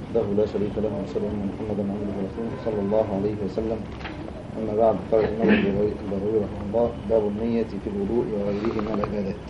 وحده لا شريك له وأشهد أن محمدا عبده ورسوله صلى الله عليه وسلم أما بعد قال الإمام البغوي رحمه الله باب النية في الوضوء وغيره من العبادات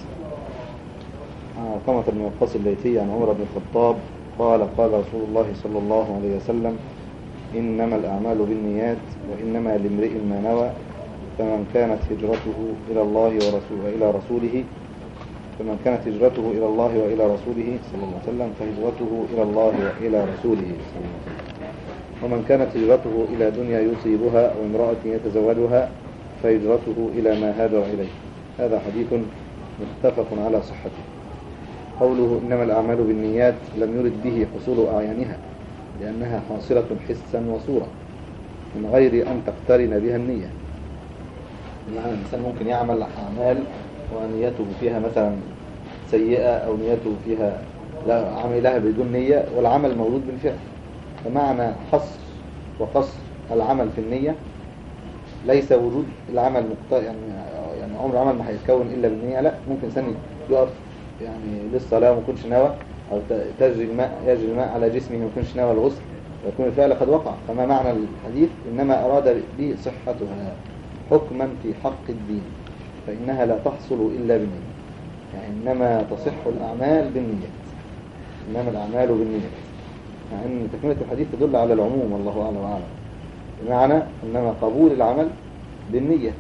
عن علقمة بن وقاص الليثي عن عمر بن الخطاب قال قال رسول الله صلى الله عليه وسلم إنما الأعمال بالنيات وإنما لامرئ ما نوى فمن كانت هجرته إلى الله ورسوله إلى رسوله فمن كانت هجرته إلى الله وإلى رسوله صلى الله عليه وسلم فهجرته إلى الله وإلى رسوله صلى الله عليه وسلم ومن كانت هجرته إلى دنيا يصيبها أو امرأة يتزوجها فهجرته إلى ما هاجر إليه هذا حديث متفق على صحته قوله إنما الأعمال بالنيات لم يرد به حصول أعيانها لأنها حاصلة حسا وصورة من غير أن تقترن بها النية بمعنى الإنسان ممكن يعمل أعمال ونيته فيها مثلا سيئة أو نيته فيها لا عملها بدون نية والعمل موجود بالفعل فمعنى حصر وقصر العمل في النية ليس وجود العمل مقت... يعني يعني عمر العمل ما هيتكون إلا بالنية لا ممكن إنسان يقف يعني للصلاة وما يكونش ناوى أو تجري الماء يجري الماء على جسمه وما يكونش ناوى الغسل ويكون الفعل قد وقع فما معنى الحديث إنما أراد به صحتها حكما في حق الدين فإنها لا تحصل إلا بالنية يعني إنما تصح الأعمال بالنيات إنما الأعمال بالنيات مع يعني أن تكملة الحديث تدل على العموم والله أعلم وأعلم بمعنى إنما قبول العمل بالنية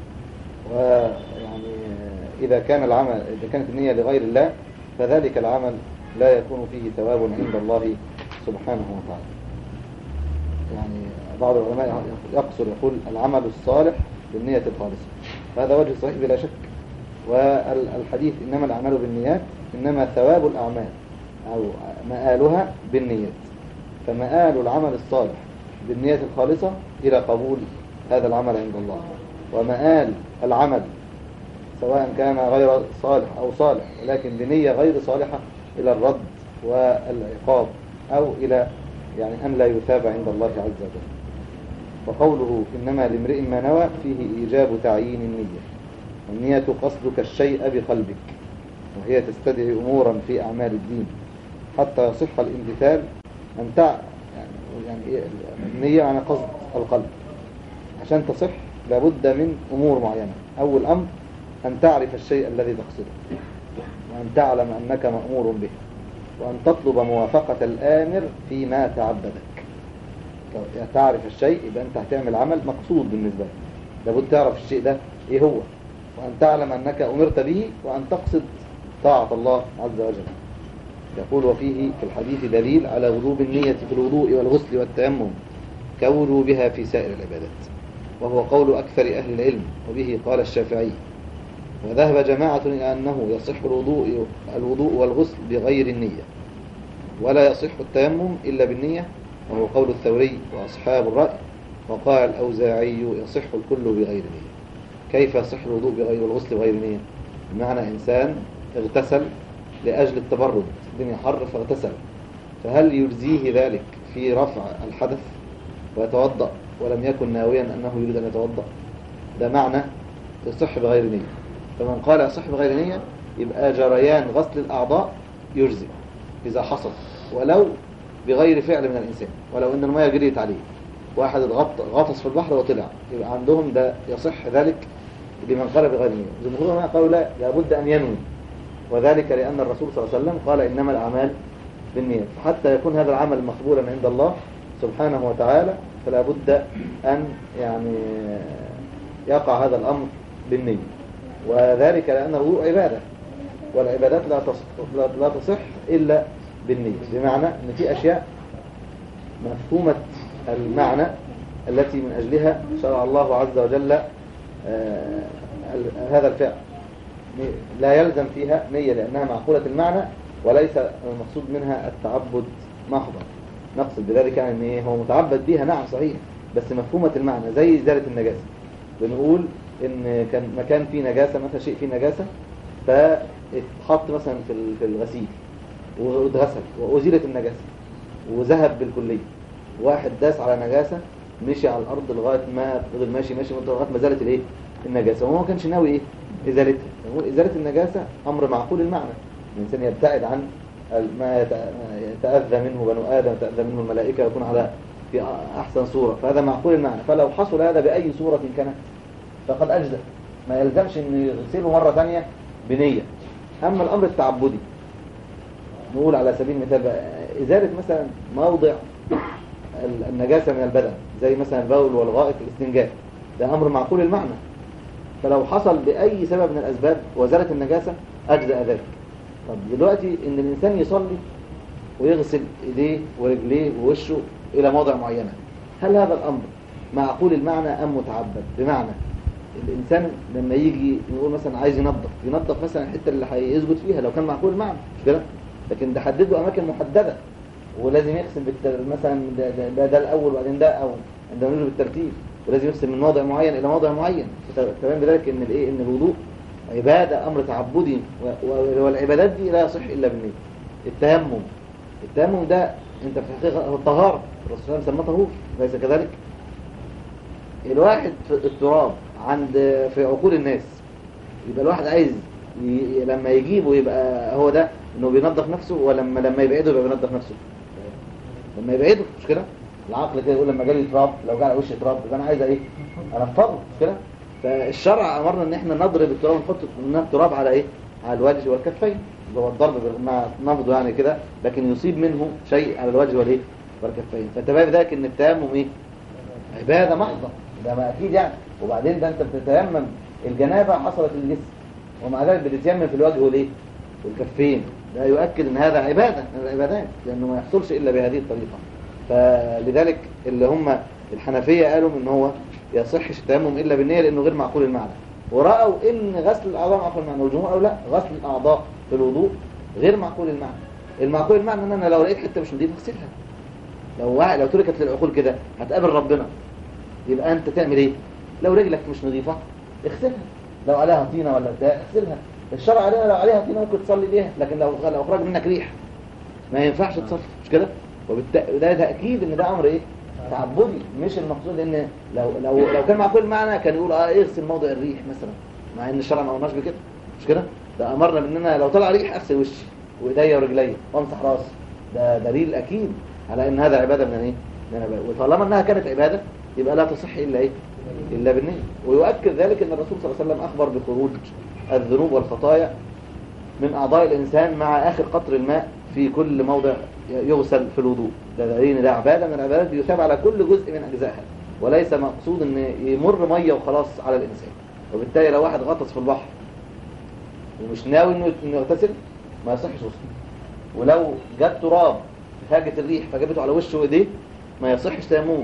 ويعني إذا كان العمل إذا كانت النية لغير الله فذلك العمل لا يكون فيه ثواب عند الله سبحانه وتعالى يعني بعض العلماء يقصر يقول العمل الصالح بالنية الخالصة هذا وجه صحيح بلا شك والحديث إنما الأعمال بالنيات إنما ثواب الأعمال أو مآلها بالنيات فمآل العمل الصالح بالنية الخالصة إلى قبول هذا العمل عند الله ومآل العمل سواء كان غير صالح أو صالح ولكن بنية غير صالحة إلى الرد والعقاب أو إلى يعني أن لا يثاب عند الله عز وجل وقوله إنما لامرئ ما نوى فيه إيجاب تعيين النية والنية قصدك الشيء بقلبك وهي تستدعي أمورا في أعمال الدين حتى يصح الامتثال أن تع... يعني يعني النية معنى قصد القلب عشان تصح لابد من أمور معينة أول أمر أن تعرف الشيء الذي تقصده وأن تعلم أنك مأمور به وأن تطلب موافقة الآمر فيما تعبدك تعرف الشيء يبقى أنت هتعمل عمل مقصود بالنسبة لك لابد تعرف الشيء ده إيه هو وأن تعلم أنك أمرت به وأن تقصد طاعة الله عز وجل يقول وفيه في الحديث دليل على وجوب النية في الوضوء والغسل والتيمم كوجوبها في سائر العبادات وهو قول أكثر أهل العلم وبه قال الشافعي وذهب جماعة إلى أنه يصح الوضوء, الوضوء والغسل بغير النية ولا يصح التيمم إلا بالنية وهو قول الثوري وأصحاب الرأي وقال الأوزاعي يصح الكل بغير نية كيف يصح الوضوء بغير الغسل بغير نية بمعنى إنسان اغتسل لأجل التبرد الدنيا حر فاغتسل فهل يجزيه ذلك في رفع الحدث ويتوضأ ولم يكن ناويا أنه يريد أن يتوضأ ده معنى يصح بغير نية فمن قال يصح بغير نية يبقى جريان غسل الأعضاء يجزي إذا حصل ولو بغير فعل من الإنسان ولو أن المياه جريت عليه واحد غطس في البحر وطلع يبقى عندهم ده يصح ذلك لمن قال بغير نية جمهور ما قالوا لا لابد أن ينوي وذلك لأن الرسول صلى الله عليه وسلم قال إنما الأعمال بالنية حتى يكون هذا العمل مقبولا عند الله سبحانه وتعالى فلا بد أن يعني يقع هذا الأمر بالنية وذلك لأن الوضوء عبادة والعبادات لا تصح, لا تصح إلا بالنية بمعنى أن في أشياء مفهومة المعنى التي من أجلها شرع الله عز وجل آه هذا الفعل لا يلزم فيها نية لأنها معقولة المعنى وليس المقصود منها التعبد محضا نقصد بذلك أن إيه هو متعبد بها نعم صحيح بس مفهومة المعنى زي إزالة النجاسة بنقول إن كان مكان فيه نجاسة مثلا شيء فيه نجاسة فاتحط مثلا في الغسيل واتغسل وأزيلت النجاسة وذهب بالكلية واحد داس على نجاسة مشي على الأرض لغاية ما فضل ماشي ماشي لغاية ما زالت الايه النجاسة وهو ما كانش ناوي ايه إزالتها ازالة النجاسة أمر معقول المعنى الإنسان يبتعد عن ما يتأذى منه بنو آدم تأذى منه الملائكة يكون على في أحسن صورة فهذا معقول المعنى فلو حصل هذا بأي صورة كانت فقد أجزى ما يلزمش أن يغسله مرة ثانية بنية أما الأمر التعبدي نقول على سبيل المثال إزالة مثلا موضع النجاسة من البدن زي مثلا البول والغائط الاستنجاء ده أمر معقول المعنى فلو حصل بأي سبب من الأسباب وزالت النجاسة أجزاء ذلك طب دلوقتي إن الإنسان يصلي ويغسل إيديه ورجليه ووشه إلى موضع معينة هل هذا الأمر معقول المعنى أم متعبد بمعنى الإنسان لما يجي نقول مثلا عايز ينظف ينظف مثلا الحتة اللي هيسجد فيها لو كان معقول المعنى مش كده لكن ده حدد له أماكن محددة ولازم يغسل بالتر... مثلا ده, ده, ده, ده الأول وبعدين ده أو عندما نقول بالترتيب ولازم يغسل من موضع معين إلى موضع معين تمام بذلك إن الإيه إن الوضوء عبادة أمر تعبدي والعبادات دي لا يصح إلا بالنية التيمم التيمم ده أنت في الحقيقة هو الطهارة الرسول صلى الله عليه وسلم سماه طهور ليس كذلك الواحد في التراب عند في عقول الناس يبقى الواحد عايز ي... لما يجيبه يبقى هو ده انه بينظف نفسه ولما لما يبعده يبقى بينظف نفسه لما يبعده مش كده العقل كده يقول لما جالي تراب لو جه على وشي تراب يبقى انا عايز ايه انفضه مش كده فالشرع امرنا ان احنا نضرب التراب ونحط التراب على ايه على الوجه والكفين اللي هو الضرب مع نفضه يعني كده لكن يصيب منه شيء على الوجه والايه والكفين فتبين ذلك ان التيمم ايه عباده محضه ده ما اكيد يعني وبعدين ده انت بتتيمم الجنابه حصلت للجسم ومع ذلك بتتيمم في الوجه والايه والكفين ده يؤكد ان هذا عباده من العبادات لانه ما يحصلش الا بهذه الطريقه فلذلك اللي هم الحنفيه قالوا ان هو يصحش التيمم الا بالنيه لانه غير معقول المعنى ورأوا ان غسل الاعضاء معقول المعنى والجمهور قالوا لا غسل الاعضاء في الوضوء غير معقول المعنى المعقول المعنى ان انا لو لقيت حته مش نظيفه اغسلها لو واحد لو تركت للعقول كده هتقابل ربنا يبقى انت تعمل ايه لو رجلك مش نظيفه اغسلها لو عليها طينه ولا بتاع اغسلها الشرع عليها لو عليها طينه ممكن تصلي بيها لكن لو لو اخرج منك ريح ما ينفعش تصلي مش كده وبالتالي ده تاكيد ان ده امر ايه تعبدي مش المقصود ان لو لو لو كان معقول المعنى كان يقول اه اغسل موضع الريح مثلا مع ان الشرع ما امرناش بكده مش كده ده امرنا باننا لو طلع ريح اغسل وشي وايديا ورجلي وامسح راسي ده دليل اكيد على ان هذا عباده من ايه من عباده وطالما انها كانت عباده يبقى لا تصح الا ايه الا بالنيه ويؤكد ذلك ان الرسول صلى الله عليه وسلم اخبر بخروج الذنوب والخطايا من اعضاء الانسان مع اخر قطر الماء في كل موضع يغسل في الوضوء ده دليل ده عباده من العبادات بيثاب على كل جزء من اجزائها وليس مقصود ان يمر ميه وخلاص على الانسان وبالتالي لو واحد غطس في البحر ومش ناوي انه يغتسل ما يصحش غسله ولو جت تراب هاجت الريح فجابته على وشه وايديه ما يصحش تيممه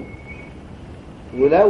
ولو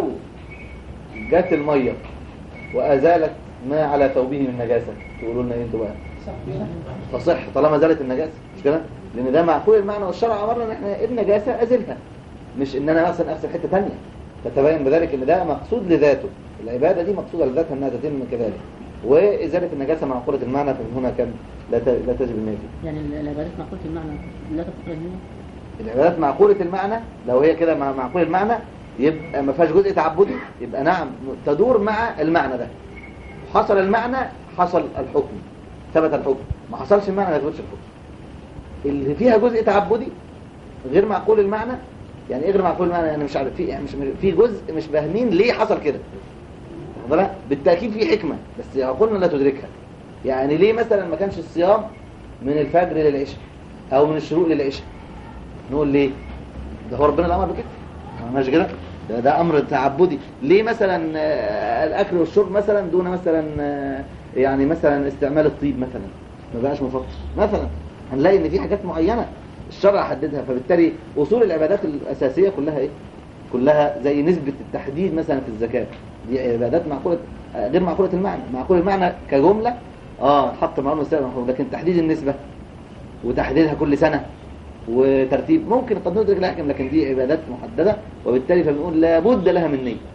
جت الميه وازالت ما على ثوبه من نجاسه تقولوا لنا ايه انتوا بقى تصح طالما زالت النجاسه مش كده لان ده معقول المعنى والشرع امرنا ان احنا النجاسه ازلها مش ان انا مثلا اغسل حته ثانيه فتبين بذلك ان ده مقصود لذاته العباده دي مقصوده لذاتها انها تتم كذلك وازاله النجاسه معقوله المعنى فهنا كم لا لا تجب النية يعني العبادات معقولة المعنى لا تفقر النية العبادات معقولة المعنى لو هي كده مع- معقول المعنى يبقى ما فيهاش جزء تعبدي يبقى نعم تدور مع المعنى ده حصل المعنى حصل الحكم ثبت الحكم ما حصلش المعنى ما يثبتش الحكم اللي فيها جزء تعبدي غير معقول المعنى يعني ايه غير معقول المعنى يعني مش عارف في يعني مش في جزء مش فاهمين ليه حصل كده واخد بالك؟ بالتاكيد في حكمه بس عقولنا لا تدركها يعني ليه مثلا ما كانش الصيام من الفجر للعشاء او من الشروق للعشاء نقول ليه ده هو ربنا اللي امر بكده ماشي كده ده, ده امر تعبدي ليه مثلا آه، الاكل والشرب مثلا دون مثلا آه، يعني مثلا استعمال الطيب مثلا ما بقاش مفطر مثلا هنلاقي ان في حاجات معينه الشرع حددها فبالتالي اصول العبادات الاساسيه كلها ايه كلها زي نسبه التحديد مثلا في الزكاه دي عبادات معقوله آه، غير معقوله المعنى معقول المعنى كجمله اه حط معلومه سابقا معقول لكن تحديد النسبه وتحديدها كل سنه وترتيب ممكن قد ندرك الاحكام لكن دي عبادات محدده وبالتالي فبنقول لابد لها من نيه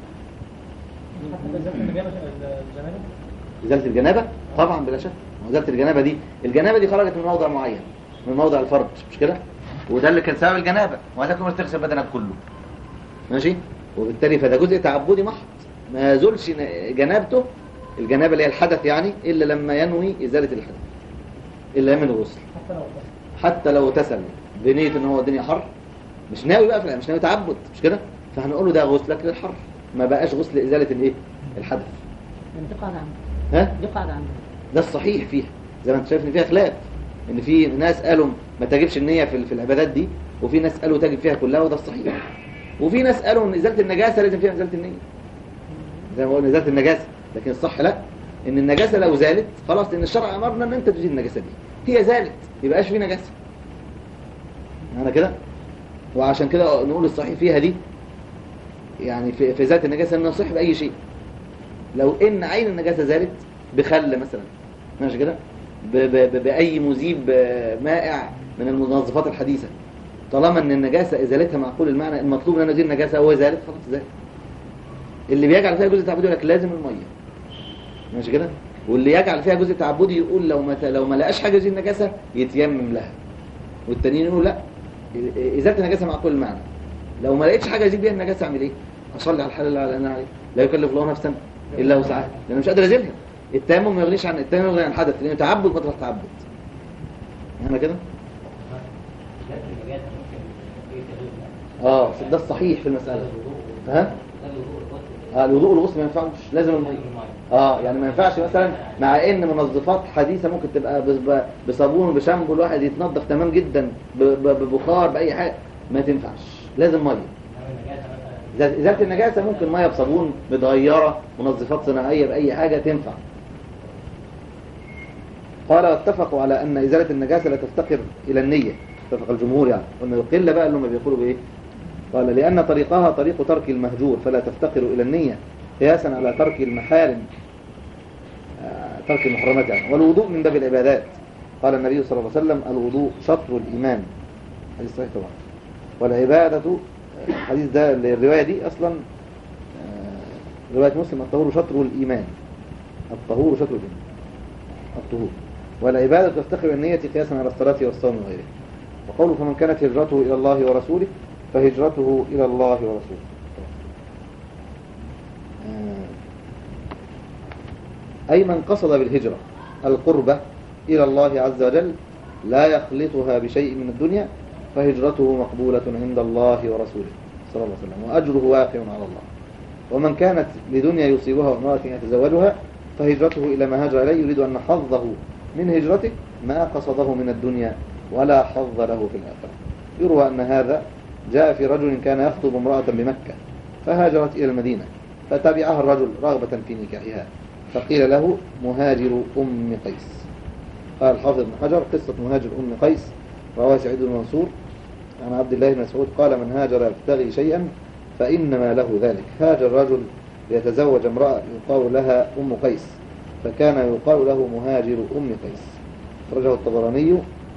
حتى بالذات اللي جابت الجنابه ازاله الجنابه طبعا بلا شك ازاله الجنابه دي الجنابه دي خرجت من موضع معين من موضع الفرج مش كده وده اللي كان سبب الجنابه وهذا مش تغسل بدنك كله ماشي وبالتالي فده جزء تعبدي محض ما يزولش ن- جنابته الجنابه اللي هي الحدث يعني الا لما ينوي ازاله الحدث الا من الغسل حتى لو حتى لو اغتسل بنية ان هو الدنيا حر مش ناوي بقى في الآية، مش ناوي تعبد مش كده فهنقول له ده غسلك للحر ما بقاش غسل إزالة الايه الحدث يعني دي قاعدة عامة ها دي قاعدة عامة ده الصحيح فيها زي ما انت شايف ان فيها خلاف ان في ناس قالوا ما تجبش النية في في العبادات دي وفي ناس قالوا تجب فيها كلها وده الصحيح وفي ناس قالوا ان ازالة النجاسة لازم فيها ازالة النية زي ما قلنا ازالة النجاسة لكن الصح لا ان النجاسة لو زالت خلاص لان الشرع امرنا ان انت تزيل النجاسة دي هي زالت يبقاش في نجاسة انا كده وعشان كده نقول الصحيح فيها دي يعني في في ذات النجاسة انه صح بأي شيء لو ان عين النجاسة زالت بخل مثلا ماشي كده ب- ب- ب- بأي مذيب آه، مائع من المنظفات الحديثة طالما ان النجاسة ازالتها معقول المعنى المطلوب ان انا ازيل النجاسة هو زالت خلاص زالت اللي بيجعل فيها جزء تعبدي يقول لك لازم المية ماشي كده واللي يجعل فيها جزء تعبدي يقول لو ما ت- لو ما لقاش حاجة يزيل النجاسة يتيمم لها والتانيين يقولوا لا ازالة النجاسة معقول المعنى لو ما لقيتش حاجة ازيل بيها النجاسة اعمل ايه اصلي على الحال اللي انا عليه لا يكلف الله نفسا الا وسعها لان مش قادر ازيلها التيمم ما يغنيش عن التيمم يغني عن الحدث لانه تعبد مطلق تعبد انا كده اه ده الصحيح في المسألة ها اه الوضوء والغسل ما ينفعش لازم المية اه يعني ما ينفعش مثلا مع ان منظفات حديثة ممكن تبقى بس- ب- بصابون وبشامبو الواحد يتنظف تمام جدا ب- ب- ببخار بأي حاجة ما تنفعش لازم مية إذا- إزالة النجاسة ممكن مية بصابون متغيرة منظفات صناعية بأي حاجة تنفع قال واتفقوا على أن إزالة النجاسة لا تفتقر إلى النية اتفق الجمهور يعني وأن القلة بقى اللي هم بيقولوا بإيه قال لأن طريقها طريق ترك المهجور فلا تفتقر إلى النية قياسا على ترك المحارم آه، ترك المحرمات يعني والوضوء من باب العبادات قال النبي صلى الله عليه وسلم الوضوء شطر الإيمان حديث صحيح طبعا والعبادة الحديث ده الرواية دي أصلا آه، رواية مسلم الطهور شطر الإيمان الطهور شطر الإيمان الطهور والعبادة تفتقر النية قياسا على الصلاة والصوم وغيره وقوله فمن كانت هجرته إلى الله ورسوله فهجرته إلى الله ورسوله آه، أي من قصد بالهجرة القربة إلى الله عز وجل لا يخلطها بشيء من الدنيا فهجرته مقبولة عند الله ورسوله صلى الله عليه وسلم وأجره واقع على الله ومن كانت لدنيا يصيبها وامرأة يتزوجها فهجرته إلى ما هاجر إليه يريد أن حظه من هجرته ما قصده من الدنيا ولا حظ له في الآخرة يروى أن هذا جاء في رجل كان يخطب امرأة بمكة فهاجرت إلى المدينة فتبعها الرجل رغبة في نكاحها فقيل له مهاجر أم قيس قال الحافظ ابن حجر قصة مهاجر أم قيس رواه سعيد بن منصور عن عبد الله بن مسعود قال من هاجر يبتغي شيئا فإنما له ذلك هاجر رجل ليتزوج امرأة يقال لها أم قيس فكان يقال له مهاجر أم قيس أخرجه الطبراني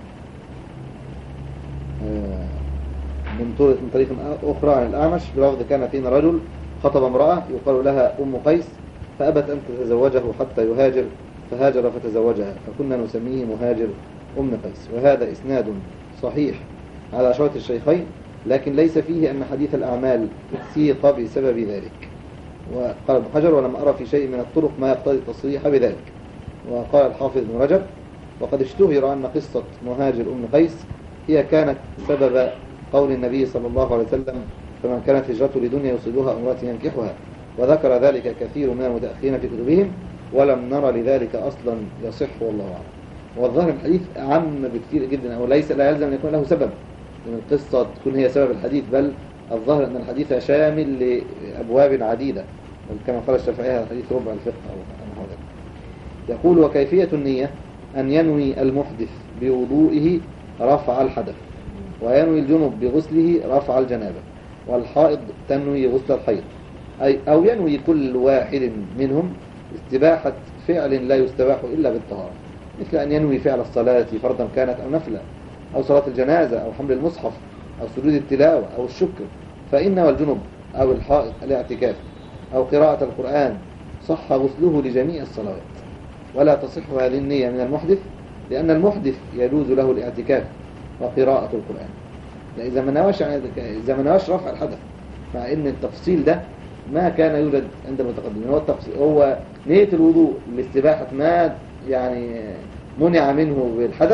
آه، من طريق من طريق أخرى عن الأعمش بلفظ كان فينا رجل خطب امرأة يقال لها أم قيس فأبت أن تتزوجه حتى يهاجر فهاجر فتزوجها فكنا نسميه مهاجر أم قيس وهذا إسناد صحيح على شرط الشيخين لكن ليس فيه أن حديث الأعمال سيق بسبب ذلك وقال ابن حجر ولم أرى في شيء من الطرق ما يقتضي التصريح بذلك وقال الحافظ ابن رجب وقد اشتهر أن قصة مهاجر أم قيس هي كانت سبب قول النبي صلى الله عليه وسلم فمن كانت هجرته لدنيا يصيبها أمرات ينكحها وذكر ذلك كثير من المتأخرين في كتبهم ولم نرى لذلك أصلا يصح والله أعلم والظاهر الحديث أعم بكثير جدا أو ليس لا يلزم أن يكون له سبب من القصة تكون هي سبب الحديث بل الظاهر أن الحديث شامل لأبواب عديدة كما قال الشافعي هذا الحديث ربع الفقه أو نحو ذلك يقول وكيفية النية أن ينوي المحدث بوضوئه رفع الحدث وينوي الجنب بغسله رفع الجنابة والحائض تنوي غسل الحيض أي أو ينوي كل واحد منهم استباحة فعل لا يستباح إلا بالطهارة مثل أن ينوي فعل الصلاة فرضا كانت أو نفلا أو صلاة الجنازة أو حمل المصحف أو سجود التلاوة أو الشكر فإن والجنب أو الحائض الاعتكاف أو قراءة القرآن صح غسله لجميع الصلوات ولا تصح هذه النية من المحدث لأن المحدث يجوز له الاعتكاف وقراءة القرآن لا إذا ما نواش إذا ما نواش رفع الحدث مع إن التفصيل ده ما كان يوجد عند المتقدمين هو التفصيل هو نية الوضوء لاستباحة ما يعني منع منه بالحدث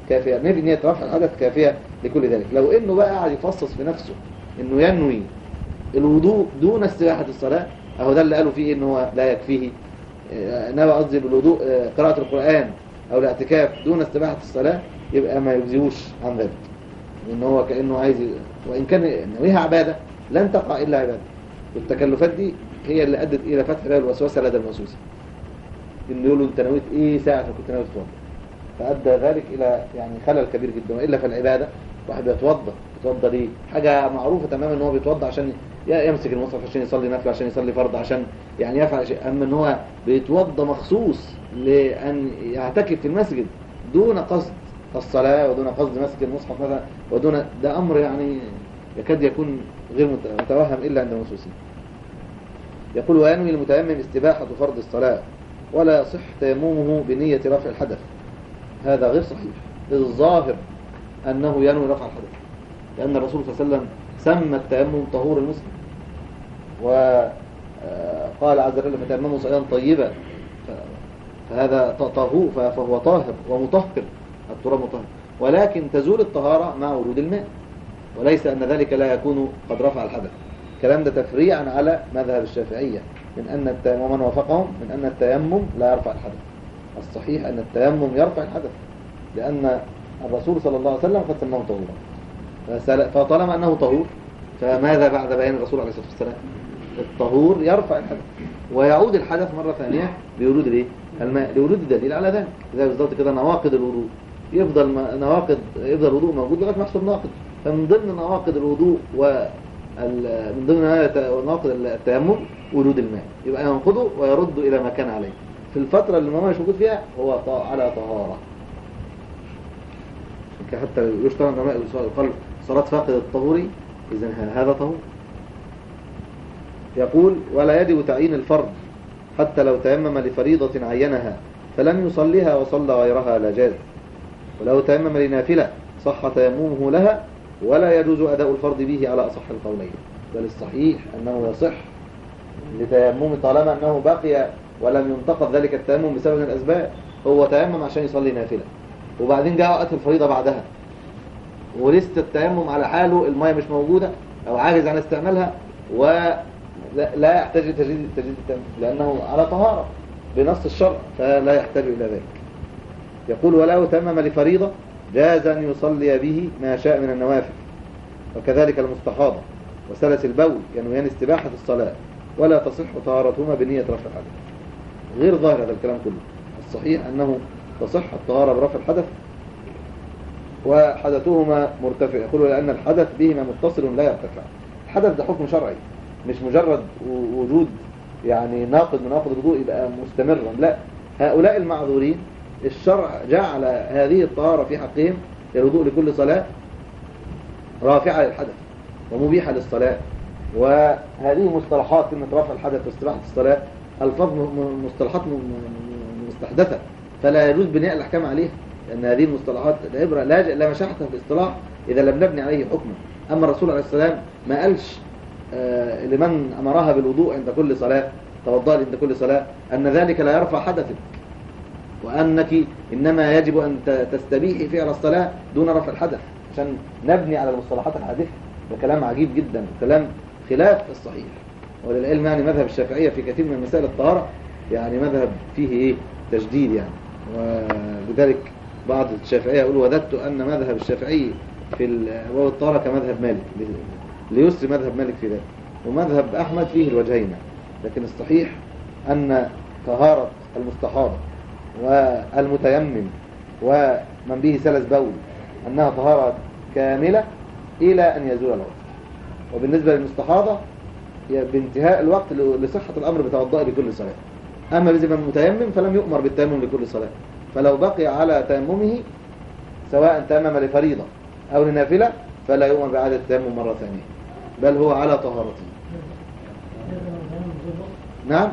كافية نية رفع الحدث كافية لكل ذلك لو انه بقى قاعد يفصص في نفسه انه ينوي الوضوء دون استباحة الصلاة اهو ده اللي قالوا فيه ان هو لا يكفيه آه، نوى قصدي بالوضوء آه، قراءة القرآن او الاعتكاف دون استباحة الصلاة يبقى ما يجزيهوش عن ذلك ان هو كأنه عايز ي- وان كان نويها عبادة لن تقع الا عبادة والتكلفات دي هي اللي ادت الى فتح باب الوسوسة لدى الموسوسة انه يقولوا انت نويت ايه ساعة ما كنت ناوي تتوضا فادى ذلك الى يعني خلل كبير جدا والا فالعبادة واحد بيتوضا يتوضا ليه حاجة معروفة تماما ان هو بيتوضا عشان ي- يمسك المصحف عشان يصلي نفل عشان يصلي فرض عشان يعني يفعل شيء اما ان هو بيتوضا مخصوص لان يعتكف في المسجد دون قصد الصلاة ودون قصد مسك المصحف مثلا ودون ده امر يعني يكاد يكون غير مت- متوهم الا عند المسوسين يقول وينوي المتيمم استباحة فرض الصلاة ولا يصح تيممه بنية رفع الحدث هذا غير صحيح الظاهر أنه ينوي رفع الحدث لأن الرسول صلى الله عليه وسلم سمى التيمم طهور المسلم وقال عز وجل فتيمموا صعيدا طيبا ف- فهذا ط- طهور ف- فهو طاهر ومطهر التراب مطهر ولكن تزول الطهارة مع ورود الماء وليس أن ذلك لا يكون قد رفع الحدث الكلام ده تفريعا على مذهب الشافعية من أن التيمم ومن وافقهم من أن التيمم لا يرفع الحدث الصحيح أن التيمم يرفع الحدث لأن الرسول صلى الله عليه وسلم قد سماه طهورا فسل- فطالما أنه طهور فماذا بعد بيان الرسول عليه الصلاة والسلام الطهور يرفع الحدث ويعود الحدث مرة ثانية بورود الايه الماء لورود الدليل على ذلك زي بالظبط كده نواقض الوضوء يفضل م- نواقض يفضل الوضوء موجود لغايه ما يحصل ناقض فمن ضمن نواقض الوضوء و ال- من ضمن نواقض التيمم ورود الماء يبقى ينقضه ويرد الى ما كان عليه في الفترة اللي الماء مش موجود فيها هو ط- على طهارة حتى يشترى ان الماء يقال صلاة فاقد الطهور اذا هذا طهور يقول ولا يجب تعيين الفرض حتى لو تيمم لفريضة عينها فلم يصليها وصلى غيرها لا جاز ولو تيمم لنافلة صح تيممه لها ولا يجوز أداء الفرض به على أصح القولين بل الصحيح أنه يصح لتيمم طالما أنه بقي ولم ينتقض ذلك التيمم بسبب من الأسباب هو تيمم عشان يصلي نافلة وبعدين جاء وقت الفريضة بعدها ولسه التيمم على حاله المية مش موجودة أو عاجز عن استعمالها ولا لا يحتاج لتجديد تجديد التيمم لأنه على طهارة بنص الشرع فلا يحتاج إلى ذلك يقول ولو تمم لفريضة جاز أن يصلي به ما شاء من النوافل وكذلك المستحاضة وسلس البول ينويان استباحة الصلاة ولا تصح طهارتهما بنية رفع الحدث غير ظاهر هذا الكلام كله الصحيح أنه تصح الطهارة برفع الحدث وحدثهما مرتفع يقول لأن الحدث بهما متصل لا يرتفع الحدث ده حكم شرعي مش مجرد و- وجود يعني ناقض من ناقض الوضوء يبقى مستمرا لا هؤلاء المعذورين الشرع جعل هذه الطهارة في حقهم الوضوء لكل صلاة رافعة للحدث ومبيحة للصلاة وهذه مصطلحات كلمة رفع الحدث واستراحة الصلاة ألفاظ م- م- مصطلحات م- م- مستحدثة فلا يجوز بناء الأحكام عليها لأن هذه المصطلحات العبرة لا ج- لا مشاحة في الاصطلاح إذا لم نبني عليه حكما أما الرسول عليه السلام ما قالش آه، لمن أمرها بالوضوء عند كل صلاة توضأ عند كل صلاة أن ذلك لا يرفع حدثك وأنك إنما يجب أن ت- تستبيحي فعل الصلاة دون رفع الحدث عشان نبني على المصطلحات الحادثة ده كلام عجيب جدا كلام خلاف الصحيح وللعلم يعني مذهب الشافعية في كثير من مسائل الطهارة يعني مذهب فيه إيه تجديد يعني ولذلك بعض الشافعية يقول وددت أن مذهب الشافعي في الواو الطهارة كمذهب مالك ليسر مذهب مالك في ذلك ومذهب أحمد فيه الوجهين لكن الصحيح أن طهارة المستحاضة والمتيمم ومن به سلس بول أنها طهارة كاملة إلى أن يزول الوقت وبالنسبة للمستحاضة هي بانتهاء الوقت لصحة الأمر بتوضأ لكل صلاة أما بالنسبة للمتيمم فلم يؤمر بالتيمم لكل صلاة فلو بقي على تيممه سواء تيمم لفريضة أو لنافلة فلا يؤمر بإعادة التيمم مرة ثانية بل هو على طهارته نعم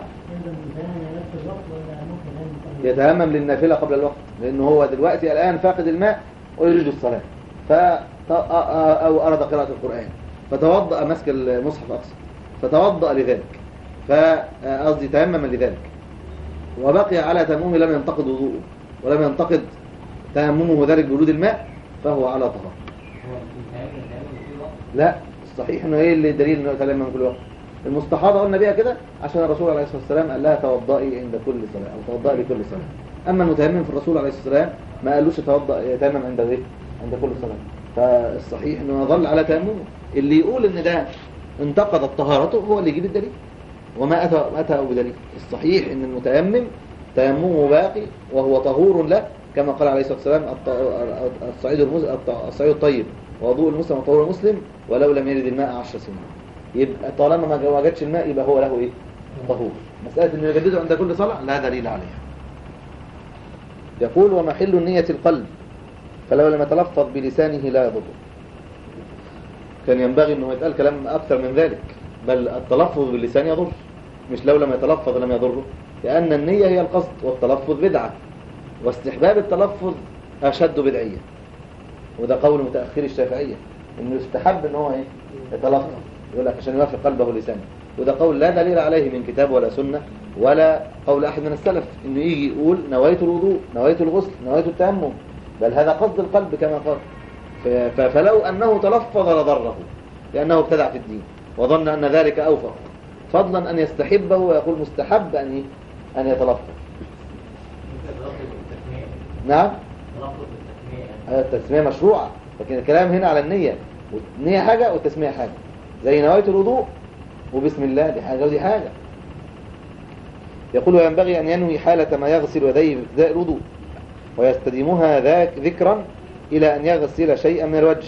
يتيمم للنافلة قبل الوقت لأنه هو دلوقتي الآن فاقد الماء ويريد الصلاة ف أو أراد قراءة القرآن فتوضأ مسك المصحف أقصد فتوضأ لذلك فقصدي تيمم لذلك وبقي على تيممه لم ينتقد وضوءه ولم ينتقد تيممه ذلك بورود الماء فهو على طهارة لا الصحيح انه ايه اللي دليل انه يتيمم كل وقت المستحاضة قلنا بيها كده عشان الرسول عليه الصلاة والسلام قال لها توضئي عند كل صلاة او توضئي لكل صلاة اما المتيمم في الرسول عليه الصلاة والسلام ما قالوش توضأ يتيمم عند ايه عند كل صلاة فالصحيح انه يظل على تيممه اللي يقول ان ده انتقضت طهارته هو اللي يجيب الدليل وما أتى أتى بدليل الصحيح ان المتيمم تيممه باقي وهو طهور له كما قال عليه الصلاة والسلام الط- الصعيد المز... الط- الصعيد الطيب ووضوء المسلم وطهور المسلم ولو لم يرد الماء عشر سنين يبقى طالما ما وجدش الماء يبقى هو له ايه طهور مسألة انه يجدده عند كل صلاة لا دليل عليها يقول ومحل النية القلب فلو لم يتلفظ بلسانه لا يضره كان ينبغي انه يتقال كلام اكثر من ذلك بل التلفظ باللسان يضر مش لو لم يتلفظ لم يضره لان النية هي القصد والتلفظ بدعة واستحباب التلفظ اشد بدعية وده قول متأخر الشافعية انه يستحب ان هو ايه يتلفظ يقول لك عشان يوافق قلبه ولسانه وده قول لا دليل عليه من كتاب ولا سنة ولا قول احد من السلف انه يجي يقول نويت الوضوء نويت الغسل نويت التيمم بل هذا قصد القلب كما قال ف- ف- فلو أنه تلفظ لضره لأنه ابتدع في الدين وظن أن ذلك أوفق فضلا أن يستحبه ويقول مستحب أن ي- أن يتلفظ نعم هذا التسمية مشروعة لكن الكلام هنا على النية والنية حاجة والتسمية حاجة زي نواية الوضوء وبسم الله دي حاجة ودي حاجة يقول وينبغي أن ينوي حالة ما يغسل يديه بابتداء الوضوء ويستديمها ذاك ذكرا إلى أن يغسل شيئا من الوجه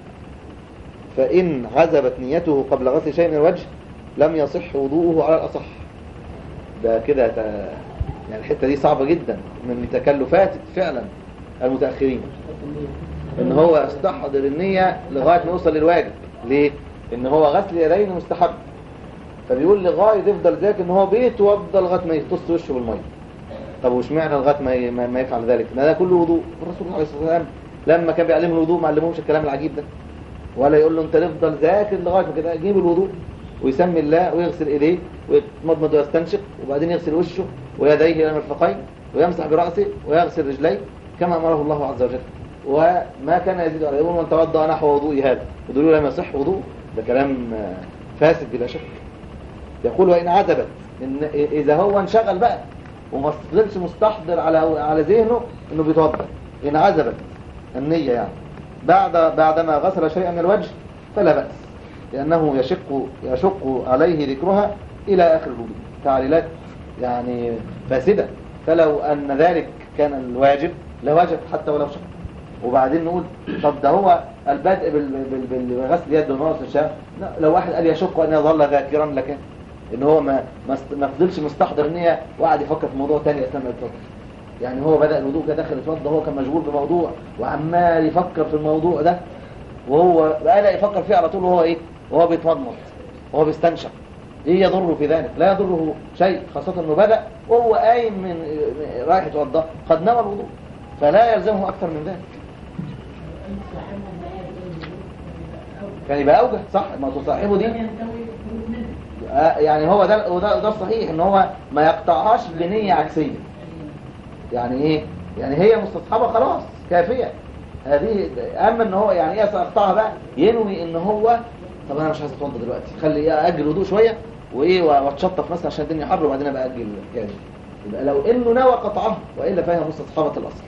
فإن عزبت نيته قبل غسل شيء من الوجه لم يصح وضوءه على الأصح ده كده ت- يعني الحتة دي صعبة جدا من تكلفات فعلا المتأخرين ان هو يستحضر النية لغاية ما يوصل للواجب ليه؟ ان هو غسل اليدين مستحب فبيقول لغاية يفضل ذاك ان هو بيتوضى لغاية ما يتص وشه بالمية طب وش معنى لغاية ما ي- ما ما يفعل ذلك ده, ده كله وضوء الرسول عليه الصلاة والسلام لما كان بيعلمه الوضوء ما علمهمش الكلام العجيب ده ولا يقول له انت تفضل ذاكر لغاية ما كده يجيب الوضوء ويسمي الله ويغسل ايديه ويتمضمض ويستنشق وبعدين يغسل وشه ويديه الى المرفقين ويمسح برأسه ويغسل رجليه كما امره الله عز وجل وما كان يزيد عليه يقول من توضأ نحو وضوء هذا ودول لم يصح وضوء ده كلام آه، فاسد بلا شك يقول وإن عزبت إن إذا هو انشغل بقى وما فضلش مستحضر على على ذهنه إنه بيتوضأ إن عزبت النية يعني بعد بعدما غسل شيئا من الوجه فلا بأس لأنه يشق يشق عليه ذكرها إلى آخر الوضوء تعليلات يعني فاسدة فلو أن ذلك كان الواجب لوجب حتى ولو شق وبعدين نقول طب ده هو البدء بال- بال- بال- بغسل اليد والمرس الشام لا، لو واحد قال يشق أن يظل ذاكرا لكن ان هو ما ما است- ما فضلش مستحضر النية وقعد يفكر في موضوع تاني اثناء ما يتوضا يعني هو بدأ الوضوء كده داخل يتوضا هو كان مشغول بموضوع وعمال يفكر في الموضوع ده وهو بقى يفكر فيه على طول وهو ايه وهو بيتمضمض وهو بيستنشق ايه يضره في ذلك لا يضره شيء خاصة انه بدأ وهو قايم من رايح يتوضا قد نوى الوضوء فلا يلزمه اكثر من ذلك كان يبقى اوجه صح ما تصاحبه دي آه، يعني هو ده وده ده الصحيح ان هو ما يقطعهاش بنية عكسية يعني ايه يعني هي مستصحبة خلاص كافية هذه اما ان هو يعني ايه سيقطعها بقى ينوي ان هو طب انا مش عايز اتوضى دلوقتي خلي ايه اجل الوضوء شوية وايه واتشطف مثلا عشان الدنيا حر وبعدين ابقى اجل الحكايه دي. يبقى لو انه نوى قطعها والا فهي مستصحبة الاصل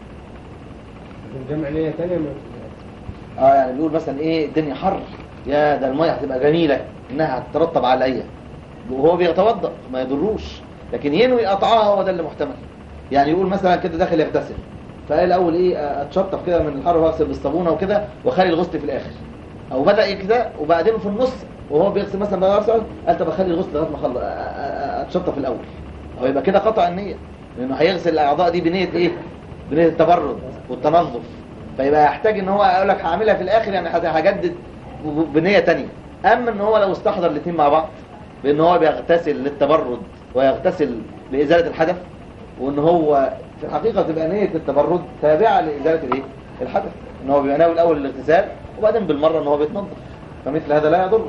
جمع نية تانية ما اه يعني بيقول مثلا ايه الدنيا حر يا ده الميه هتبقى جميله انها هتترتب عليا وهو بيتوضا ما يضروش لكن ينوي قطعها هو ده اللي محتمل يعني يقول مثلا كده داخل يغتسل فقال الاول ايه آه، اتشطف كده من الحر واغسل بالصابونه وكده واخلي الغسل في الاخر او بدا كده وبعدين في النص وهو بيغسل مثلا بقى غسل قال طب اخلي الغسل لغايه ما اخلص آه، آه، آه، اتشطف الاول هو يبقى كده قطع النيه لانه هيغسل الاعضاء دي بنيه ايه بنيه التبرد والتنظف فيبقى يحتاج ان هو يقول لك هعملها في الاخر يعني هت- هجدد ب- بنيه تانية اما ان هو لو استحضر الاثنين مع بعض بان هو بيغتسل للتبرد ويغتسل لازاله الحدث وان هو في الحقيقه تبقى نيه التبرد تابعه لازاله الايه الحدث ان هو بيبقى ناوي الاول الاغتسال وبعدين بالمره ان هو بيتنظف فمثل هذا لا يضره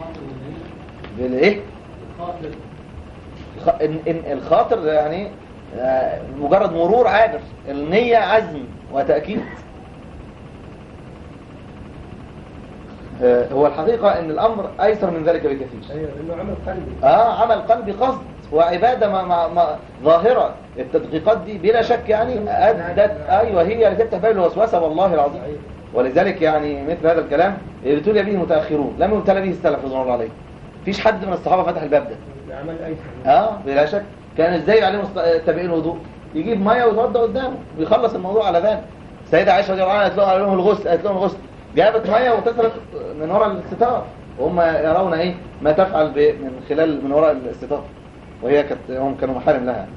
بالايه الخ- إن إن الخاطر يعني آه، مجرد مرور عابر النية عزم وتأكيد آه، هو الحقيقة ان الامر ايسر من ذلك بكثير ايوه انه عمل قلبي اه عمل قلبي قصد وعبادة ما ما ما ظاهرة التدقيقات دي بلا شك يعني أدت أيوة هي اللي تفتح باب الوسوسة والله العظيم ولذلك يعني مثل هذا الكلام ابتلي به المتأخرون لم يبتلى به السلف رضوان الله عليه فيش حد من الصحابة فتح الباب ده عمل ايسر اه بلا شك كان ازاي عليهم التابعين الوضوء يجيب ميه ويتوضا قدامه ويخلص الموضوع على ذلك السيده عائشه رضي الله عنها قالت لهم قال لهم الغسل قالت لهم الغسل جابت ميه وتصلت من وراء الستار وهم يرون ايه ما تفعل ب- من خلال من وراء الستار وهي كانت هم كانوا محارم لها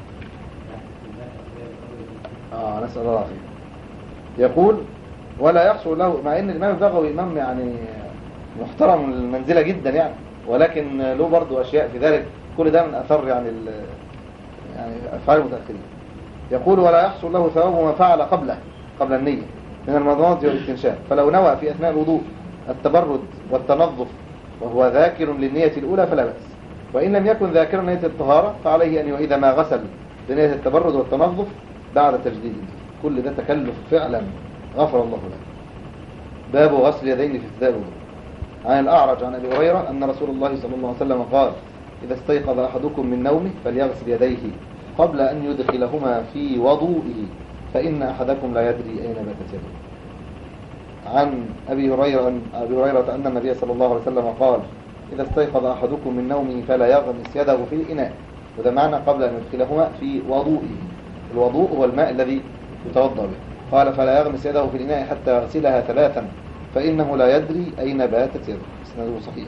اه نسال الله العافيه يقول ولا يحصل له مع ان الامام البغوي امام يعني محترم المنزله جدا يعني ولكن له برضه اشياء في ذلك كل ده من اثر يعني ال- يعني افعال المتاخرين يقول ولا يحصل له ثواب ما فعل قبله قبل النيه من المضمضه والاستنشاق فلو نوى في اثناء الوضوء التبرد والتنظف وهو ذاكر للنيه الاولى فلا باس وان لم يكن ذاكرا نيه الطهاره فعليه ان اذا ما غسل بنيه التبرد والتنظف بعد تجديد النية. كل ده تكلف فعلا غفر الله له باب غسل يدين في ابتداء الوضوء عن الأعرج عن أبي هريرة أن رسول الله صلى الله عليه وسلم قال إذا استيقظ أحدكم من نومه فليغسل يديه قبل أن يدخلهما في وضوئه فإن أحدكم لا يدري أين باتت يده عن أبي هريرة أن أبي هريرة أن النبي صلى الله عليه وسلم قال إذا استيقظ أحدكم من نومه فلا يغمس يده في الإناء وده معنى قبل أن يدخلهما في وضوئه الوضوء هو الماء الذي يتوضأ به قال فلا يغمس يده في الإناء حتى يغسلها ثلاثا فإنه لا يدري أين باتت يده اسناده صحيح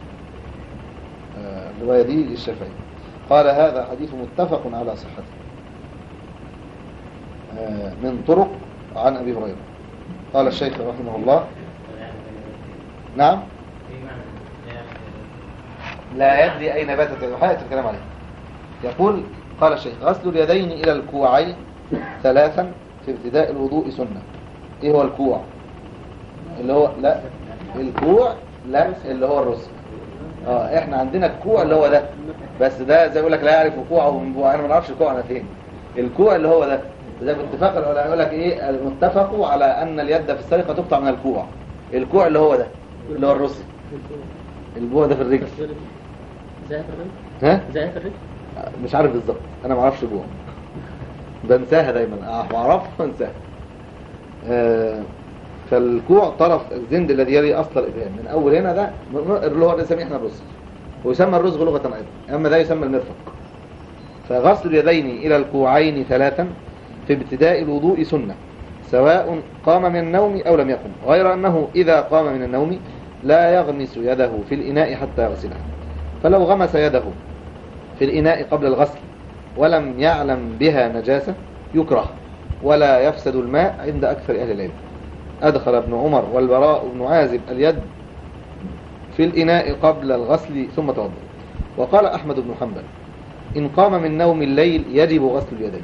آه، الرواية دي للشافعي قال هذا حديث متفق على صحته آه، من طرق عن أبي هريرة قال الشيخ رحمه الله نعم لا يدري أين باتت يده حياة الكلام عليه يقول قال الشيخ غسل اليدين إلى الكوعين ثلاثا في ابتداء الوضوء سنة إيه هو الكوع اللي هو لا الكوع لا اللي هو الرسل اه احنا عندنا الكوع اللي هو ده بس ده زي يقول لك لا يعرف كوعه من بوع انا ما نعرفش كوعنا فين الكوع اللي هو ده ده باتفاق العلماء يقول لك ايه المتفقوا على ان اليد في السرقه تقطع من الكوع الكوع اللي هو ده اللي هو الرسل البوع ده في الرجل زي في الرجل ها زي في الرجل مش عارف بالظبط انا ما اعرفش جوه بنساها دايما اه بعرفها وانساها آه فالكوع طرف الزند الذي يلي اصل الابهام من اول هنا ده اللي هو اللي نسميه احنا الرسل ويسمى الرزغ لغه ايضا اما ده يسمى المرفق فغسل اليدين الى الكوعين ثلاثا في ابتداء الوضوء سنه سواء قام من النوم او لم يقم غير انه اذا قام من النوم لا يغمس يده في الاناء حتى يغسلها فلو غمس يده في الإناء قبل الغسل ولم يعلم بها نجاسة يكره ولا يفسد الماء عند أكثر أهل العلم أدخل ابن عمر والبراء بن عازب اليد في الإناء قبل الغسل ثم توضأ وقال أحمد بن حنبل إن قام من نوم الليل يجب غسل اليدين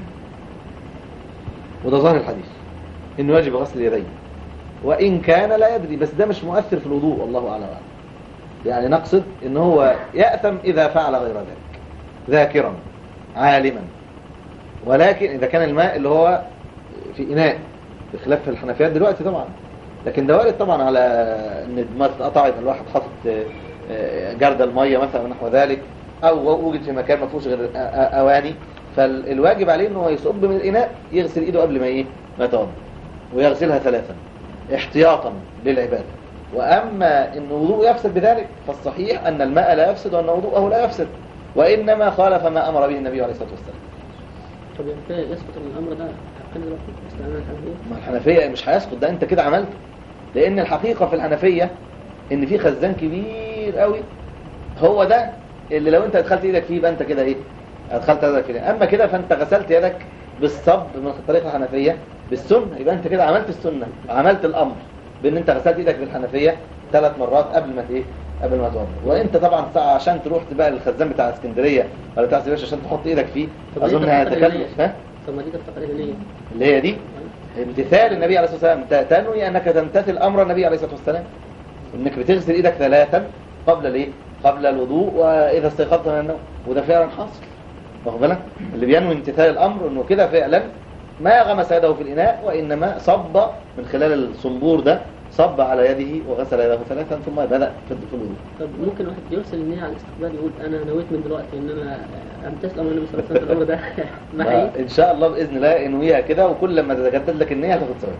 وده ظاهر الحديث إنه يجب غسل اليدين وإن كان لا يدري بس ده مش مؤثر في الوضوء والله أعلم يعني نقصد إن هو يأثم إذا فعل غير ذلك ذاكرا عالما ولكن إذا كان الماء اللي هو في إناء بخلاف الحنفيات دلوقتي طبعا لكن ده وارد طبعا على ان الماء اتقطعت الواحد حاطط آه، آه، جردل الميه مثلا ونحو ذلك او وجد في مكان ما فيهوش غير آه، آه، اواني فالواجب عليه انه يصب من الاناء يغسل ايده قبل ما ايه ما يتوضا ويغسلها ثلاثا احتياطا للعباده واما ان وضوء يفسد بذلك فالصحيح ان الماء لا يفسد وان وضوءه لا يفسد وانما خالف ما امر به النبي عليه الصلاه والسلام طب يعني يسقط الامر ده حقنا دلوقتي استعمال الحنفيه ما الحنفية مش هيسقط ده انت كده عملت لان الحقيقة في الحنفية ان في خزان كبير قوي هو ده اللي لو انت ادخلت ايدك فيه يبقى انت كده ايه ادخلت يدك فيه اما كده فانت غسلت يدك بالصب من طريقة الحنفية بالسنة يبقى انت كده عملت السنة عملت الامر بان انت غسلت ايدك بالحنفية ثلاث مرات قبل ما ايه قبل ما توضا وانت طبعا ساعة عشان تروح بقى الخزان بتاع اسكندرية ولا بتاع سيباش عشان تحط ايدك فيه طب دي اظن تبقى هتكلف تقليدية. ها طب ما دي تبقى تقليدية اللي هي دي امتثال النبي عليه الصلاة والسلام ت- تنوي أنك تمتثل أمر النبي عليه الصلاة والسلام أنك بتغسل إيدك ثلاثا قبل الإيه؟ قبل الوضوء وإذا استيقظت من النوم وده فعلا حاصل واخد بالك اللي بينوي امتثال الامر انه كده فعلا ما غمس يده في الاناء وانما صب من خلال الصنبور ده صب على يده وغسل يده ثلاثا ثم بدا في في الوضوء طب ممكن واحد يرسل النية على الاستقبال يقول انا نويت من دلوقتي ان انا امتثل امر النبي صلى الله عليه وسلم في الامر ده معي ان شاء الله باذن الله انويها كده وكل لما تتجدد لك النيه هتاخد ثواب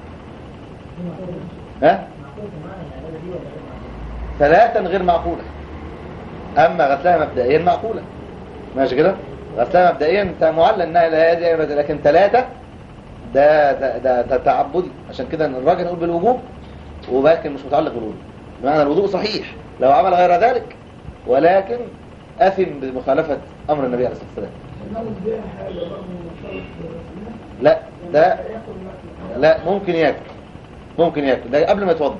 ها ثلاثا غير معقولة أما غسلها مبدئيا معقولة ماشي كده غسلها مبدئيا انت معلن انها لا يجب لكن ثلاثة ده ده, ده, ده تعبدي عشان كده الراجل يقول بالوجوب ولكن مش متعلق بالوضوء بمعنى الوضوء صحيح لو عمل غير ذلك ولكن أثم بمخالفة أمر النبي عليه الصلاة والسلام لا ده لا ممكن ياكل ممكن ياكل ده قبل ما يتوضا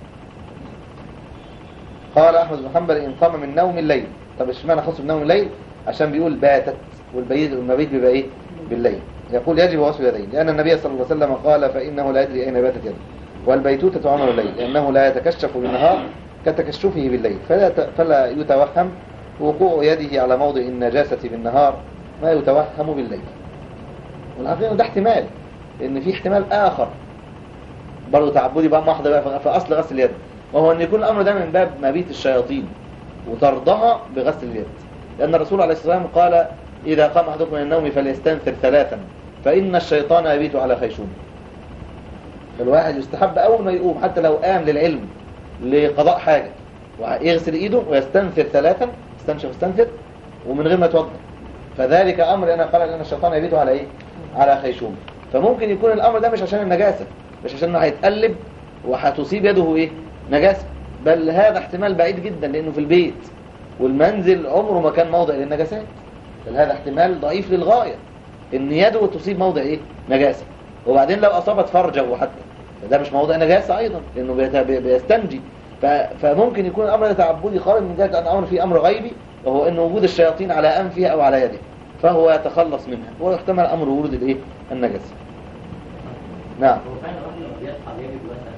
قال احمد بن حنبل ان قام من نوم الليل طب اشمعنى خص بنوم الليل عشان بيقول باتت والبيت والمبيت بيبقى ايه بالليل يقول يجب غسل يديه لان النبي صلى الله عليه وسلم قال فانه لا يدري اين باتت يده والبيتوتة عمل الليل لانه لا يتكشف بالنهار كتكشفه بالليل فلا ت- فلا يتوهم وقوع يده على موضع النجاسة بالنهار ما يتوهم بالليل والحقيقة ده احتمال ان في احتمال اخر برضه تعبدي بقى محض بقى في- في اصل غسل اليد وهو ان يكون الامر ده من باب مبيت الشياطين وطردها بغسل اليد لان الرسول عليه الصلاه والسلام قال اذا قام احدكم من النوم فليستنثر ثلاثا فان الشيطان يبيت على خيشوم فالواحد يستحب اول ما يقوم حتى لو قام للعلم لقضاء حاجه ويغسل ايده ويستنثر ثلاثا استنشق استنثر ومن غير ما يتوضا فذلك امر انا قال ان الشيطان يبيت على ايه على خيشوم فممكن يكون الامر ده مش عشان النجاسه مش عشان انه هيتقلب وهتصيب يده ايه نجاسه بل هذا احتمال بعيد جدا لانه في البيت والمنزل عمره ما كان موضع للنجاسات بل هذا احتمال ضعيف للغايه ان يده تصيب موضع ايه نجاسه وبعدين لو اصابت فرجه حتى فده مش موضع نجاسه ايضا لانه بيت- بي- بيستنجي ف- فممكن يكون الامر ده تعبدي خالص من جهه ان الامر فيه امر غيبي وهو ان وجود الشياطين على انفها او على يده فهو يتخلص منها ويحتمل امر ورود الايه النجاسه نعم هو فعلا الراجل لما بيصحى بيجد وسع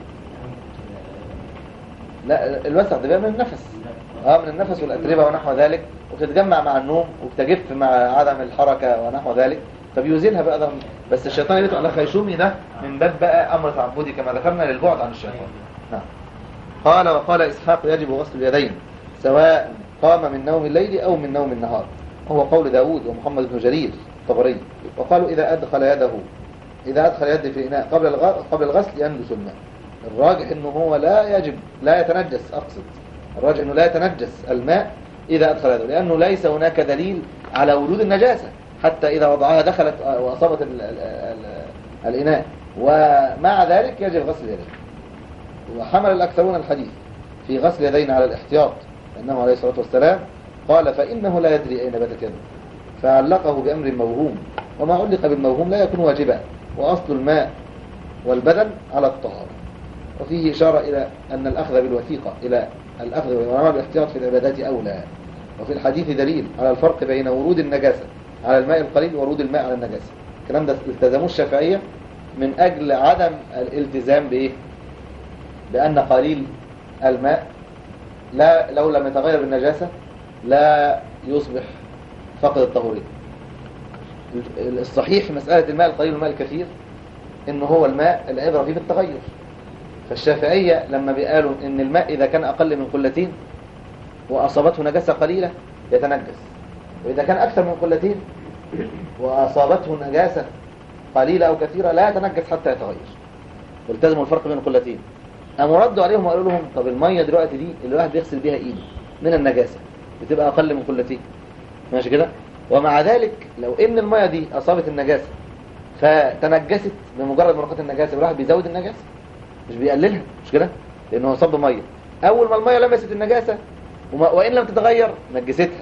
لا الوسع ده بقى من النفس اه من النفس والاتربه ونحو ذلك وبتتجمع مع النوم وبتجف مع عدم الحركه ونحو ذلك فبيزيلها بقى ده بس الشيطان يبيت على خيشومي ده من باب بقى امر تعبدي كما ذكرنا للبعد عن الشيطان نعم قال وقال اسحاق يجب غسل اليدين سواء قام من نوم الليل او من نوم النهار وهو قول داود ومحمد بن جرير الطبري وقالوا اذا ادخل يده اذا ادخل يده في الاناء قبل الغ- قبل الغسل يندس الماء الراجح انه هو لا يجب لا يتنجس اقصد الراجح انه لا يتنجس الماء اذا ادخل يده لانه ليس هناك دليل على وجود النجاسه حتى اذا وضعها دخلت واصابت ال ال ال الاناء ومع ذلك يجب غسل اليدين وحمل الاكثرون الحديث في غسل يدين على الاحتياط لانه عليه الصلاه والسلام قال فانه لا يدري اين باتت يده فعلقه بامر موهوم وما علق بالموهوم لا يكون واجبا واصل الماء والبدن على الطهاره وفيه إشارة إلى أن الأخذ بالوثيقة إلى الأخذ وعمل الاحتياط في العبادات أولى وفي الحديث دليل على الفرق بين ورود النجاسة على الماء القليل وورود الماء على النجاسة الكلام ده التزموه الشافعية من أجل عدم الالتزام بإيه بأن قليل الماء لا لو لم يتغير بالنجاسة لا يصبح فقد الطهورية الصحيح في مسألة الماء القليل والماء الكثير إن هو الماء العبرة فيه بالتغير فالشافعية لما بيقالوا ان الماء اذا كان اقل من قلتين واصابته نجاسة قليلة يتنجس واذا كان اكثر من قلتين واصابته نجاسة قليلة او كثيرة لا يتنجس حتى يتغير والتزموا الفرق بين القلتين قاموا ردوا عليهم وقالوا لهم طب المية دلوقتي دي اللي الواحد بيغسل بيها ايده من النجاسة بتبقى اقل من قلتين ماشي كده ومع ذلك لو ان المية دي اصابت النجاسة فتنجست بمجرد مراقبة النجاسة الواحد بيزود النجاسة مش بيقللها مش كده لانه هو صب ميه اول ما الميه لمست النجاسه وما وان لم تتغير نجستها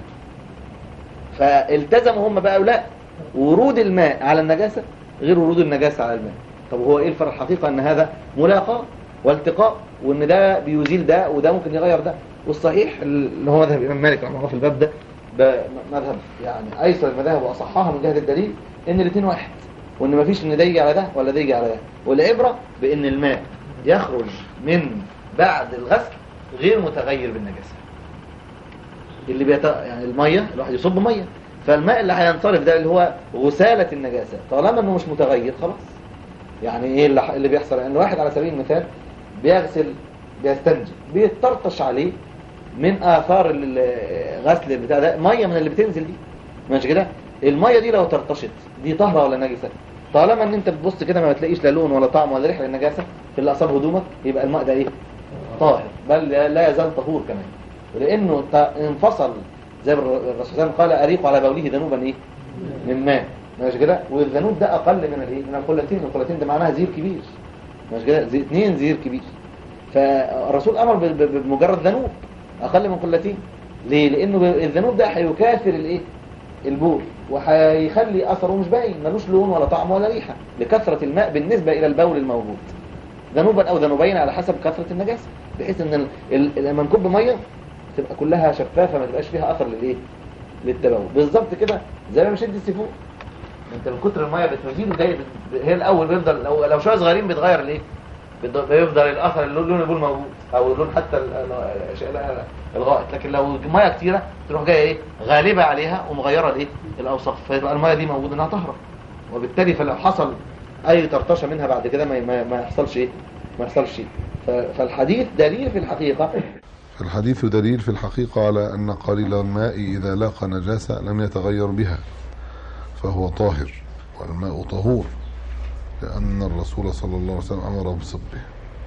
فالتزموا هم بقى لا ورود الماء على النجاسه غير ورود النجاسه على الماء طب هو ايه الفرق الحقيقه ان هذا ملاقاه والتقاء وان ده بيزيل ده وده ممكن يغير ده والصحيح اللي هو مذهب الامام مالك رحمه الله في الباب ده ب- مذهب يعني ايسر المذاهب واصحها من جهه الدليل ان الاثنين واحد وان مفيش ان ده يجي على ده ولا ده يجي على ده والعبره بان الماء يخرج من بعد الغسل غير متغير بالنجاسه اللي بيت... يعني الميه الواحد يصب ميه فالماء اللي هينصرف ده اللي هو غسالة النجاسة طالما انه مش متغير خلاص يعني ايه اللي, اللي بيحصل ان واحد على سبيل المثال بيغسل بيستنجي بيطرطش عليه من اثار ال- الغسل بتاع ده ميه من اللي بتنزل دي ماشي كده الميه دي لو طرطشت دي طهره ولا نجسه طالما ان انت بتبص كده ما بتلاقيش لا لون ولا طعم ولا ريحه للنجاسه في اللي اصاب هدومك يبقى الماء ده ايه طاهر بل لا يزال طهور كمان لانه ت- انفصل زي ما الرسول صلى الله عليه وسلم قال اريق على بوله ذنوبا ايه من ماء ماشي كده والذنوب ده اقل من الايه من القلتين القلتين ده معناها زير كبير ماشي كده زي اثنين زير كبير فالرسول امر ب- ب- بمجرد ذنوب اقل من قلتين ليه لانه ب- الذنوب ده هيكافر الايه البول وهيخلي اثره مش باين ملوش لون ولا طعم ولا ريحه لكثره الماء بالنسبه الى البول الموجود ذنوبا او ذنوبين على حسب كثره النجاسه بحيث ان ال- ال- لما نكب ميه تبقى كلها شفافه ما تبقاش فيها اثر للايه للتبول بالظبط كده زي ما بشد السيفون انت من كتر الميه بتزيد جاي هي الاول بيفضل لو, لو شويه صغيرين بيتغير الايه بيض- بيفضل الاثر اللون لون البول موجود او اللون حتى ال- ال- الاشياء الغائط لكن لو ميه كتيره تروح جايه ايه غالبه عليها ومغيره الايه الاوصاف فيبقى الميه دي موجوده انها طاهره وبالتالي فلو حصل اي طرطشه منها بعد كده ما, ما, ما يحصلش ايه ما يحصلش شيء ف- فالحديث دليل في الحقيقه فالحديث دليل في الحقيقة على أن قليل الماء إذا لاقى نجاسة لم يتغير بها فهو طاهر والماء طهور لأن الرسول صلى الله عليه وسلم أمر بصبه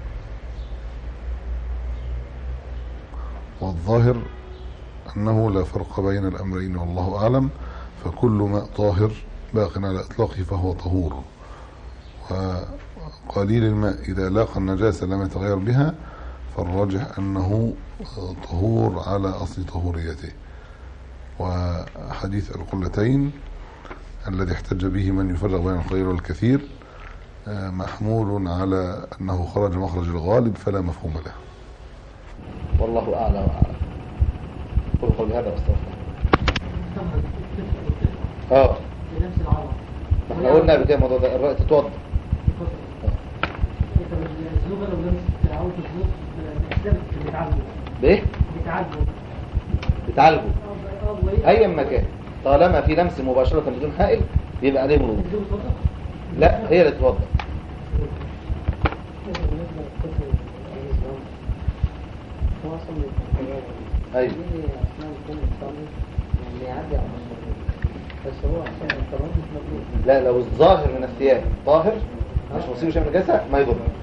والظاهر أنه لا فرق بين الأمرين والله أعلم فكل ماء طاهر باق على إطلاقه فهو طهور وقليل الماء إذا لاقى النجاسة لم يتغير بها فالراجح أنه طهور على أصل طهوريته وحديث القلتين الذي احتج به من يفرق بين القليل والكثير آه، محمول على أنه خرج مخرج الغالب فلا مفهوم له والله اعلى واعلم قل قولي هذا واستغفر اه لنفس العرض ما احنا قلنا قبل كده الموضوع ده الرأي تتوضا الذنوب لو لمست عاوز الذنوب الاسلام بيتعالجوا بايه بيتعالجوا بتعالجوا اه اه وايه اي مكان طالما في لمس مباشره بدون حائل يبقى عليه مرور الذنوب اتوضع لا هي اللي تتوضا بالنسبة للطفل الإسلام هو أصلا من الحيوان ايوه ليه أصلا يكون مصلي يعني بيعدي على المصلي بس هو عشان الطبيعي مش مطلوب لا لو الظاهر من الثياب طاهر مش مصيبه شيء من النجاسه ما يضر